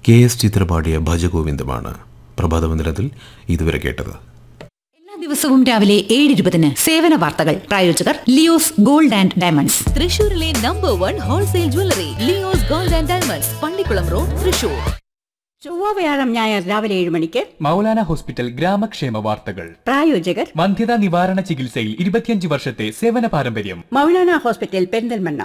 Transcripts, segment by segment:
K S ചിത്ര പാടിയ ഭജഗോവിന്ദമാണ് പ്രഭാതമന്ദിരത്തിൽ ഇതുവരെ കേട്ടത് എല്ലാ ദിവസവും രാവിലെ ഏഴ് ഇരുപതിന് സേവന വാർത്തകൾ പ്രായോജകർ ലിയോസ് ഗോൾഡ് ആൻഡ് ഡയമണ്ട്സ് തൃശൂരിലെ number one wholesale jewellery Leo's gold and diamonds Pallikulam road Thrissur ചൊവ്വ വ്യാഴം ഞായർ രാവിലെ ഏഴ് മണിക്ക് മൗലാന ഹോസ്പിറ്റൽ ഗ്രാമക്ഷേമ വാർത്തകൾ പ്രായോജകർ വന്ധ്യതാ നിവാരണ ചികിത്സയിൽ ഇരുപത്തിയഞ്ച് വർഷത്തെ സേവന പാരമ്പര്യം Maulana hospital Perinthalmanna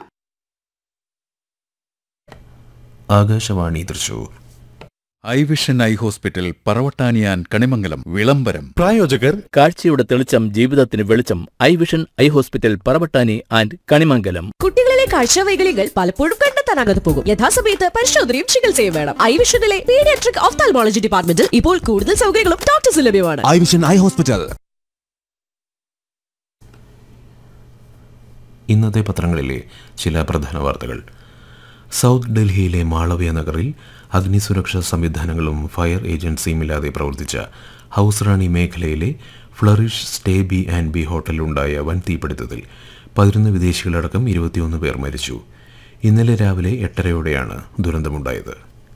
Akashvani Thrissur eye vision eye hospital പറവട്ടാനിയാൻ കണിമംഗലം വിളംബരം പ്രായോജകർ കാഴ്ചയുടെ തെളിച്ചം ജീവിതത്തിന് വെളിച്ചം eye vision eye hospital Paravattani and Kanimangalam കുട്ടികളിലെ കാഴ്ചവൈകല്യങ്ങൾ പലപ്പോഴും കണ്ടെത്താനാകാതെ പോകും യഥാസമയത്ത് പരിശോധനയും ചികിത്സയും വേണം ഐ വിഷനിലെ പീഡിയാട്രിക് ഓഫ്താൽമോളജി ഡിപ്പാർട്ട്മെന്റിൽ ഇപ്പോൾ കൂടുതൽ സൗകര്യങ്ങളും ഡോക്ടേഴ്സ് ലഭ്യമാണ് ഐ വിഷൻ ഐ ഹോസ്പിറ്റൽ ഇന്നത്തെ പത്രങ്ങളിലെ ചില പ്രധാന വാർത്തകൾ സൗത്ത് ഡൽഹിയിലെ മാളവ്യ നഗറിൽ അഗ്നിസുരക്ഷാ സംവിധാനങ്ങളും ഫയർ ഏജൻസിയും ഇല്ലാതെ പ്രവർത്തിച്ച ഹൗസ് റാണി മേഖലയിലെ flourish stay B and B ഹോട്ടലിലുണ്ടായ വൻ തീപിടുത്തത്തിൽ പതിനൊന്ന് വിദേശികളടക്കം ഇരുപത്തിയൊന്ന് പേർ മരിച്ചു ഇന്നലെ രാവിലെ എട്ടരയോടെയാണ് ദുരന്തമുണ്ടായത്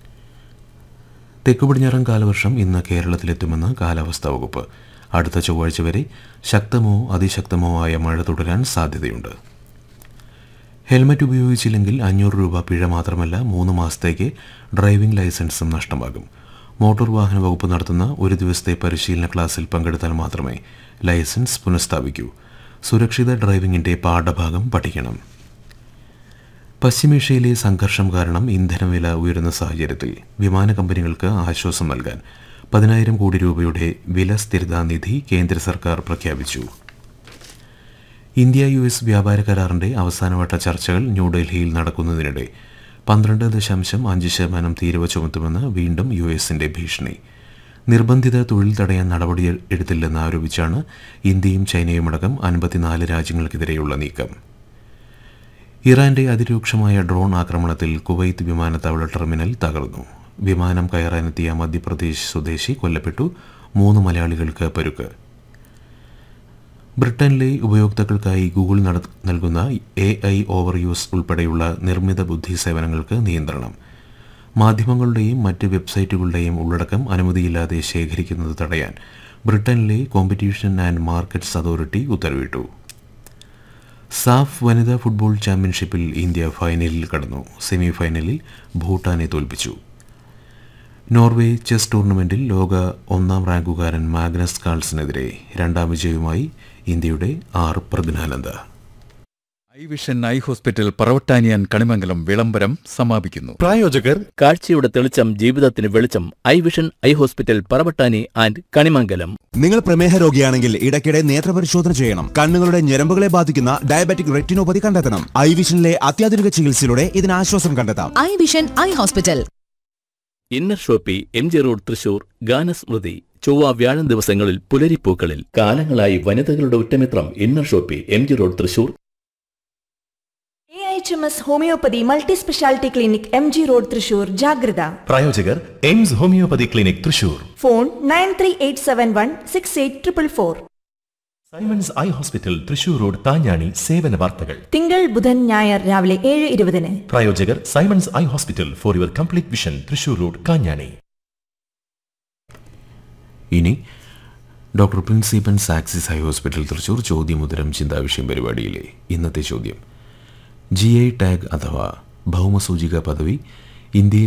തെക്കു പടിഞ്ഞാറൻ കാലവർഷം ഇന്ന് കേരളത്തിലെത്തുമെന്ന് കാലാവസ്ഥാ വകുപ്പ് അടുത്ത ചൊവ്വാഴ്ച വരെ ശക്തമോ അതിശക്തമോ ആയ മഴ തുടരാൻ സാധ്യതയുണ്ട് ഹെൽമറ്റ് ഉപയോഗിച്ചില്ലെങ്കിൽ അഞ്ഞൂറ് രൂപ പിഴ മാത്രമല്ല മൂന്ന് മാസത്തേക്ക് ഡ്രൈവിംഗ് ലൈസൻസും നഷ്ടമാകും മോട്ടോർ വാഹന വകുപ്പ് നടത്തുന്ന ഒരു ദിവസത്തെ പരിശീലന ക്ലാസ്സിൽ പങ്കെടുത്താൽ മാത്രമേ ലൈസൻസ് പുനഃസ്ഥാപിക്കൂ സുരക്ഷിത ഡ്രൈവിംഗിന്റെ പാഠഭാഗം പഠിക്കണം പശ്ചിമേഷ്യയിലെ സംഘർഷം കാരണം ഇന്ധനവില ഉയരുന്ന സാഹചര്യത്തിൽ വിമാന കമ്പനികൾക്ക് ആശ്വാസം നൽകാൻ പതിനായിരം കോടി രൂപയുടെ വില സ്ഥിരതാ നിധി കേന്ദ്ര സർക്കാർ പ്രഖ്യാപിച്ചു ഇന്ത്യ യു എസ് വ്യാപാര കരാറിന്റെ അവസാനവട്ട ചർച്ചകൾ ന്യൂഡൽഹിയിൽ നടക്കുന്നതിനിടെ പന്ത്രണ്ട് ദശാംശം അഞ്ച് ശതമാനം തീരുവ ചുമത്തുമെന്ന് വീണ്ടും യു എസിന്റെ ഭീഷണി നിർബന്ധിത തൊഴിൽ തടയാൻ നടപടി എടുത്തില്ലെന്ന് ആരോപിച്ചാണ് ഇന്ത്യയും ചൈനയുമടക്കം അൻപത്തിനാല് രാജ്യങ്ങൾക്കെതിരെയുള്ള നീക്കം ഇറാന്റെ അതിരൂക്ഷമായ ഡ്രോൺ ആക്രമണത്തിൽ കുവൈത്ത് വിമാനത്താവള ടെർമിനൽ തകർന്നു വിമാനം കയറാനെത്തിയ മധ്യപ്രദേശ് സ്വദേശി കൊല്ലപ്പെട്ടു മൂന്ന് മലയാളികൾക്ക് പരുക്ക് ബ്രിട്ടനിലെ ഉപയോക്താക്കൾക്കായി ഗൂഗിൾ നട- നൽകുന്ന എ ഐ ഓവർ യൂസ് ഉൾപ്പെടെയുള്ള നിർമ്മിത ബുദ്ധി സേവനങ്ങൾക്ക് നിയന്ത്രണം മാധ്യമങ്ങളുടെയും മറ്റ് വെബ്സൈറ്റുകളുടെയും ഉള്ളടക്കം അനുമതിയില്ലാതെ ശേഖരിക്കുന്നത് തടയാൻ ബ്രിട്ടനിലെ കോമ്പറ്റീഷൻ ആൻഡ് മാർക്കറ്റ്സ് അതോറിറ്റി ഉത്തരവിട്ടു സാഫ് വനിതാ ഫുട്ബോൾ ചാമ്പ്യൻഷിപ്പിൽ ഇന്ത്യ ഫൈനലിൽ കടന്നു സെമി ഫൈനലിൽ ഭൂട്ടാനെ തോൽപ്പിച്ചു നോർവേ ചെസ് ടൂർണമെന്റിൽ ലോക ഒന്നാം റാങ്കുകാരൻ മാഗ്നസ് കാൾസിനെതിരെ രണ്ടാം വിജയവുമായി ഇന്ത്യയുടെ R Praggnanandhaa eye vision eye hospital പറവട്ടാനിയാൻ കണിമംഗലം വിളംബരം സമാപിക്കുന്നു പ്രായോജകർ കാഴ്ചയുടെ തെളിച്ചം ജീവിതത്തിന് വെളിച്ചം eye vision eye hospital Paravattani and Kanimangalam നിങ്ങൾ പ്രമേഹ രോഗിയാണെങ്കിൽ ഇടയ്ക്കിടെ നേത്രപരിശോധന ചെയ്യണം കണ്ണുകളുടെ ഞരമ്പുകളെ ബാധിക്കുന്ന ഡയബറ്റിക് റെറ്റിനോപ്പതി കണ്ടെത്തണം ഐ വിഷനിലെ അത്യാധുനിക ചികിത്സയിലൂടെ ഇതിന് ആശ്വാസം കണ്ടെത്താം eye vision eye hospital inner shoppe M G road Thrissur ഗാനസ്മൃതി ചൊവ്വ വ്യാഴം ദിവസങ്ങളിൽ പുലരിപ്പൂക്കളിൽ കാലങ്ങളായി വനിതകളുടെ ഉറ്റമിത്രം inner shoppe M G road Thrissur A H M S homoeopathy multi speciality clinic M G road Thrissur ജാഗ്രത പ്രായോജകർ AIMS homoeopathy clinic Thrissur phone nine three eight seven one six eight triple four Simons eye hospital Thrissur road താഞ്ഞാണി സേവന വാർത്തകൾ തിങ്കൾ ബുധൻ ഞായർ രാവിലെ ഏഴ് ഇരുപതിന് പ്രായോജകർ Simons eye hospital for your complete vision Thrissur road Kanjani ഇനി ഡോക്ടർ പ്രിൻസിപ്പൻ സാക്സിസ് ഹൈ ഹോസ്പിറ്റൽ തൃശൂർ ചോദ്യമുത്തരം ചിന്താവിഷയം പരിപാടിയിലെ ഇന്നത്തെ ചോദ്യം ജി ഐ ടാഗ് അഥവാ ഭൗമസൂചിക പദവി ഇന്ത്യയിൽ